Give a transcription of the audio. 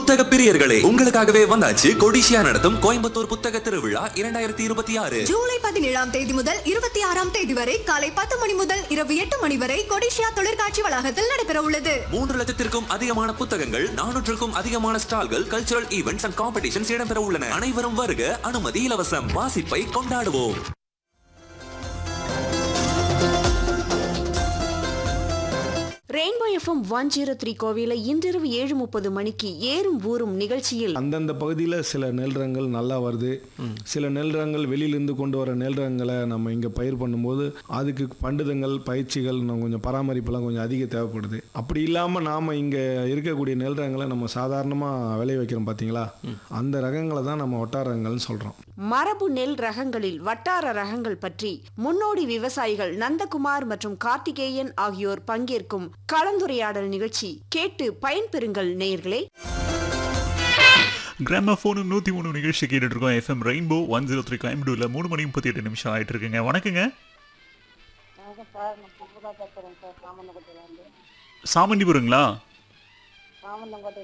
புத்தக பிரியர்களே உங்களுக்காகவே வந்தாச்சு கொடிசியா நடத்தும் கோயம்புத்தூர் புத்தக திருவிழா இரண்டாயிரத்தி இருபத்தி ஆறு ஜூலை பதினேழாம் தேதி முதல் இருபத்தி ஆறாம் தேதி வரை காலை பத்து மணி முதல் இரவு எட்டு மணி வரை கொடிஷியா தொழிற்காட்சி வளாகத்தில் நடைபெற உள்ளது மூன்று லட்சத்திற்கும் அதிகமான புத்தகங்கள் நானூற்றுக்கும் அதிகமான ஸ்டால்கள் கல்ச்சுரல் ஈவெண்ட்ஸ் அண்ட் காம்படிஷன்ஸ் இடம்பெற உள்ளன அனைவரும் வருக அனுமதி இலவசம் வாசிப்பை கொண்டாடுவோம் rainbow FM one zero three கோவில இன்றிரவு ஏழு முப்பது மணிக்கு ஏறும் ஊறும் நிகழ்ச்சியில் அந்தந்த பகுதியில் சில நெல் ரகங்கள் நல்லா வருது சில நெல் ரகங்கள் வெளியிலேருந்து கொண்டு வர நெல் ரகங்களை நம்ம இங்கே பயிர் பண்ணும்போது அதுக்கு பண்டுதங்கள் பயிற்சிகள் இன்னும் கொஞ்சம் பராமரிப்பெல்லாம் கொஞ்சம் அதிக தேவைப்படுது அப்படி இல்லாமல் நாம் இங்கே இருக்கக்கூடிய நெல் ரகங்களை நம்ம சாதாரணமாக விளைய வைக்கிறோம் பார்த்தீங்களா அந்த ரகங்களை தான் நம்ம ஒட்டார ரகங்கள்னு சொல்கிறோம் மரபு நெல் ரகங்களில் வட்டார ரகங்கள் பற்றி முன்னோடி விவசாயிகள் நந்தகுமார் மற்றும் கார்த்திகேயன் ஆகியோர் பங்கேற்கும் கலந்துரையாடல் நிகழ்ச்சி கேட்டு பயன்பெறுங்கள் நேயர்களே கிராமஃபோனும் நூற்றி மூணு நிகழ்ச்சி கேட்டுட்டு இருக்கோம் FM rainbow one zero three கோயம்புத்தூரில் மூணு மணி முப்பத்தி எட்டு நிமிஷம் ஆயிட்டு இருக்குங்க வணக்கங்க வணக்கம் சார் நான் புதுதாக பேசுகிறேன் சார் சாமந்தக்கோட்டையிலேருந்து சாமண்டிபுரங்களா சாமந்தக்கோட்டை